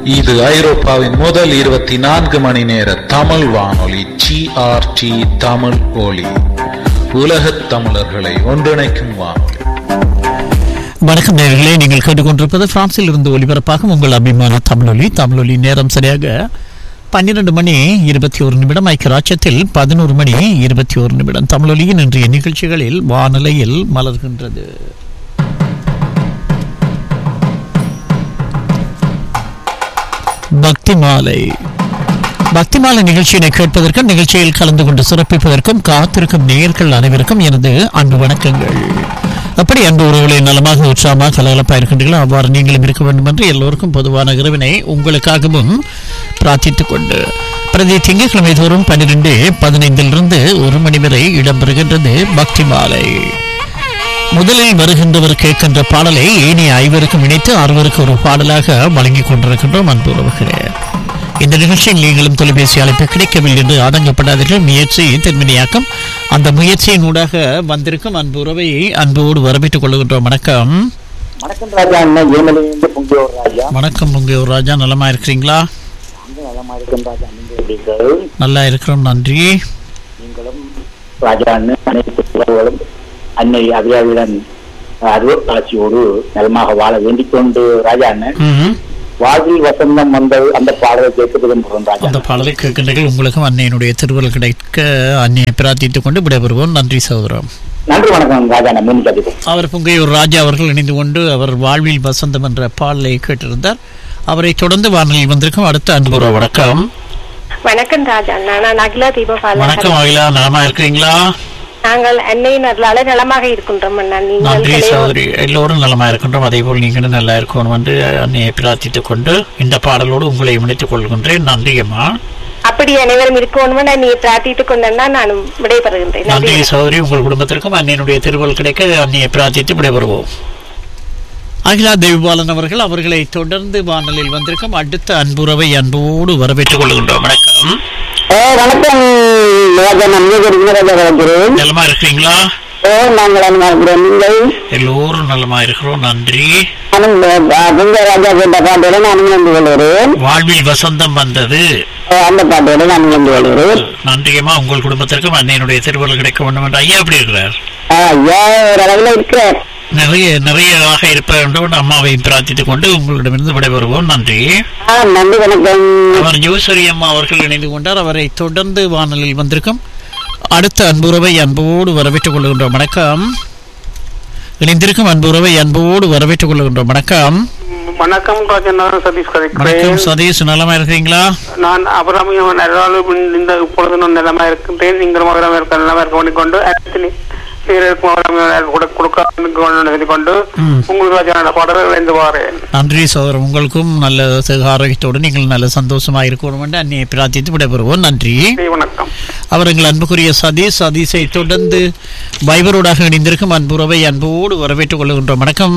இது ஐரோப்பாவின் முதல் இருபத்தி நான்கு மணி நேர தமிழ் வானொலி ஜிஆர்டி தமிழ் ஒலி உலகத் தமிழர்களை ஒன்றிணைக்கும் வானொலி வணக்கம் நேயர்களே நீங்கள் கேட்டுக்கொண்டிருப்பது பிரான்சில் இருந்து ஒலிபரப்பாகும் உங்கள் அபிமான தமிழொலி தமிழொலி நேரம் சரியாக பன்னிரண்டு மணி இருபத்தி ஒரு நிமிடம் ஐக்கியராட்சத்தில் பதினோரு மணி இருபத்தி ஒரு நிமிடம் தமிழொலியின் இன்றைய நிகழ்ச்சிகளில் வானிலையில் மலர்கின்றது பக்தி மாலை பக்தி மாலை நிகழ்ச்சியினை கேட்பதற்கும் நிகழ்ச்சியில் கலந்து கொண்டு சிறப்பிப்பதற்கும் காத்திருக்கும் நேயர்கள் அனைவருக்கும் எனது அன்பு வணக்கங்கள் அப்படி அன்பு உறவுகளை நலமாக உற்சாகமாக கலகலப்பாக இருக்கின்றீர்களோ அவ்வாறு நீங்களும் இருக்க வேண்டும் என்று எல்லோருக்கும் பொதுவான இறைவனை உங்களுக்காகவும் பிரார்த்தித்துக் கொண்டு பிரதி திங்கட்கிழமை தோறும் பன்னிரெண்டு பதினைந்திலிருந்து ஒரு மணி வரை இடம்பெறுகின்றது பக்தி மாலை முதலில் வருகின்றவர் கேட்கின்ற பாடலை ஏனைய ஐவருக்கும் இணைத்து அறுவருக்கு ஒரு பாடலாக வழங்கிக் கொண்டிருக்கின்றோம் அன்பு உறவுகளே இந்த நிகழ்ச்சியில் நீங்களும் தொலைபேசி அழைப்பு கிடைக்கவில்லை என்று ஆதங்கப்படாதீர்கள் முயற்சி தென்மணியாக்கம் அந்த முயற்சியின் ஊடாக வந்திருக்கும் அன்பு உறவை அன்போடு வரவேற்றுக் கொள்கின்றோம் வணக்கம் வணக்கம் ராஜா அண்ணன் ஏமலையிலிருந்து பொங்கியோர் ராஜா வணக்கம் உங்க ராஜா நலமா இருக்கிறீங்களா அங்க நலமா இருக்கும் ராஜா நீங்கள் எப்படிங்கள் நல்லா இருக்கிறோம் நன்றி நீங்களும் ராஜா அண்ணன் அனைத்து உறவுகளும் அன்னை அபியாவிடன் அருள் ஆட்சியோடு நலமாக வாழ வேண்டிக் கொண்டு ராஜா அண்ணன் ம்ஹும். வாழ்வில் வசந்தம் வந்த அந்த பாடலை கேட்க விரும்புகிறோம் ராஜா அந்த பாடலை கேட்கின்றீர்கள் உங்களுக்கும் அன்னையினுடைய திருவள் கிடைக்க அன்னையை பிரார்த்தித்துக் கொண்டு விடைபெறுவோம் நன்றி சகோதரம் நன்றி வணக்கம் ராஜா அண்ணன் மீன் கதிப்பு அவர் புங்கையூர் ராஜா அவர்கள் இணைந்து கொண்டு அவர் வாழ்வில் வசந்தம் என்ற பாடலை கேட்டிருந்தார் அவரை தொடர்ந்து வானொலியில் வந்திருக்கும் அடுத்த அன்புற வணக்கம் வணக்கம் ராஜா நான் நான் அகிலா தீபபாலன் வணக்கம் அகிலா நலமா இருக்கிறீங்களா நாங்கள் அன்னையின் அருளால நலமாக இருக்கின்றோம் அண்ணா நீங்கள் நன்றி கலையோடு- சகோதரி எல்லோரும் நலமா இருக்கின்றோம் அதே போல் நீங்களும் நல்லா இருக்கணும் என்று அன்னையை பிரார்த்தித்துக் கொண்டு இந்த பாடலோடு உங்களை இணைத்துக் கொள்கின்றேன் நன்றி அம்மா அப்படி அனைவரும் இருக்கணும் நீ பிரார்த்தித்துக் கொண்டா நான் விடைபெறுகின்றேன் நன்றி நன்றி சகோதரி உங்கள் குடும்பத்திற்கும் அன்னையினுடைய திருவள் கிடைக்க அன்னையை பிரார்த்தித்து விடைபெறுவோம் அகிலா தேவிபாலன் அவர்கள் அவர்களை தொடர்ந்து வானலில் வந்திருக்கும் அடுத்த அன்புறவை அன்போடு வரவேற்றுக் கொள்கின்றோம் வணக்கம் வணக்கம் ராஜா நான் ராஜா வளர்க்கிறேன் நலமா இருக்கிறீங்களா ஓ நாங்கள் அனுமாக்கிறோம் நீங்கள் எல்லோரும் நலமா இருக்கிறோம் நன்றி பொங்க ராஜா கேட்ட பாட்டோட நான் வந்து கொள்கிறேன் வாழ்வில் வசந்தம் வந்தது அந்த பாட்டோட நான் வந்து கொள்கிறேன் நன்றியம்மா உங்கள் குடும்பத்திற்கும் அன்னையினுடைய திருவள்ளுவர் கிடைக்க வேண்டும் என்று ஐயா எப்படி இருக்கிறார் ஐயா ஒரு அளவில் இருக்கிறார் நிறைய நிறையதாக இருப்ப வேண்டும் அம்மாவை பிரார்த்தித்துக் கொண்டு உங்களிடமிருந்து விடைபெறுவோம் நன்றி ஆ நன்றி வணக்கம் அவர் ஜோசரி அம்மா அவர்கள் இணைந்து கொண்டார் அவரை தொடர்ந்து வானலில் வந்திருக்கும் அடுத்த அன்புறவை அன்போடு வரவேற்றுக் கொள்கின்றோம் வணக்கம் இணைந்திருக்கும் அன்புறவை அன்போடு வரவேற்றுக் கொள்கின்றோம் வணக்கம் வணக்கம் ராஜன் நான் சதீஷ் வணக்கம் கதைக்கிறேன் சதீஷ் நலமா இருக்கிறீங்களா நான் அபராமியம் நல்லாலும் இந்த இப்பொழுது நான் நிலமா இருக்கின்றேன் நீங்களும் அபராமியம் இருக்க நிலமா இருக்க வேண்டிக் கொண்டு அனைத்து சீரருக்கும் அபராமியம் கொடுக்க கொடுக்க கொண்டு ம். உங்களுக்கு ராஜான பாடல்கள் இணைந்து வாரேன் நன்றி சோதரம் உங்களுக்கும் நல்ல சுக ஆரோக்கியத்தோடு நீங்கள் நல்ல சந்தோஷமாக இருக்கணும் என்று அன்னையை பிரார்த்தித்து விடைபெறுவோம் நன்றி நன்றி, வணக்கம் அவர் எங்கள் அன்புக்குரிய சதீஷ் சதீஷை தொடர்ந்து வைபரோடாக இணைந்திருக்கும் அன்புறவை அன்போடு வரவேற்றுக் கொள்கின்றோம் வணக்கம்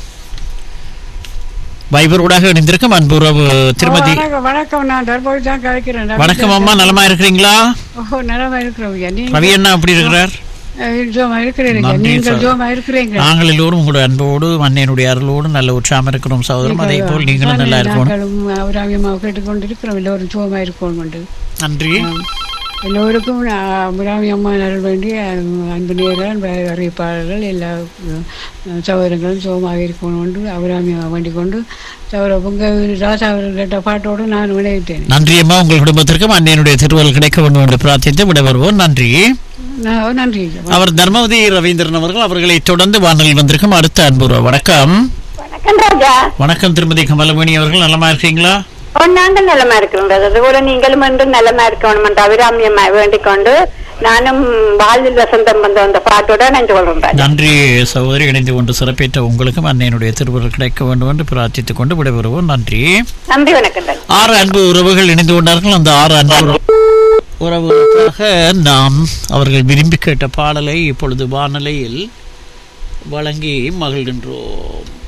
வைபரோடாக இணைந்திருக்கும் அன்புறவு திருமதி வணக்கம் வணக்கம் நான் தர்போய் தான் கலைக்கிறேன் வணக்கம் அம்மா நலமா இருக்கிறீங்களா ஓ நலமா இருக்கிறோம் ஐயா நீங்க ரவி அண்ணா எப்படி இருக்கிறார் அஹ், ஜோமா இருக்கிறீங்க நன்றி, நீங்கள் சார். ஜோமா இருக்கிறீங்க நாங்கள் எல்லோரும் உங்களுடைய அன்போடு அன்னையினுடைய அருளோடு நல்ல உற்சாகம் இருக்கிறோம் சகோதரம் அதே போல் நீங்களும் நல்லா இருக்கணும் நாங்களும் அவராமியமாக கேட்டுக்கொண்டு இருக்கிறோம் எல்லோரும் ஜோமா இருக்கணும் கொண்டு நன்றி எல்லோருக்கும் அபிராமி அம்மா நல் வேண்டி அஹ், அன்பு நேரம் அறிவிப்பாளர்கள் எல்லா அஹ், சகோதரங்களும் சோமாக இருக்கணும் கொண்டு அபிராமி வேண்டிக் கொண்டு சகோதர பொங்க ராசா அவர்கள் கேட்ட பாட்டோடு நான் விளைவிட்டேன் நன்றி அம்மா உங்கள் குடும்பத்திற்கும் அன்னையினுடைய திருவள் கிடைக்க வேண்டும் என்று பிரார்த்தித்து விடைபெறுவோம் நன்றி நான் நன்றி ஐயா. அவர் தர்மவதி ரவீந்திரன் அவர்கள் அவர்களை தொடர்ந்து வானலில் வந்திருக்கும் அடுத்த அன்புறவு வணக்கம் வணக்கம் ராஜா வணக்கம் திருமதி கமலமணி அவர்கள் நலமா இருக்கீங்களா ஓ, நாங்கள் நலமா இருக்கிறோம் ராஜா அதுபோல நீங்களும் என்று நலமா இருக்கணும் என்று அபிராமியம் வேண்டிக் கொண்டு நானும் வாழ்வில் வசந்தம் வந்த அந்த பாட்டோட நினைச்சு கொள்றேன் ராஜா நன்றி சகோதரி இணைந்து கொண்டு சிறப்பேற்ற உங்களுக்கும் அன்னையினுடைய திருவுருள் கிடைக்க வேண்டும் என்று பிரார்த்தித்துக் கொண்டு விடைபெறுவோம் நன்றி நன்றி வணக்கம் ராஜா ஆறு அன்பு உறவுகள் இணைந்து கொண்டார்கள் அந்த ஆறு அன்பு உறவு- உறவுகளுக்காக நாம் அவர்கள் விரும்பி கேட்ட பாடலை இப்பொழுது வானலையில் வழங்கி மகிழ்கின்றோம்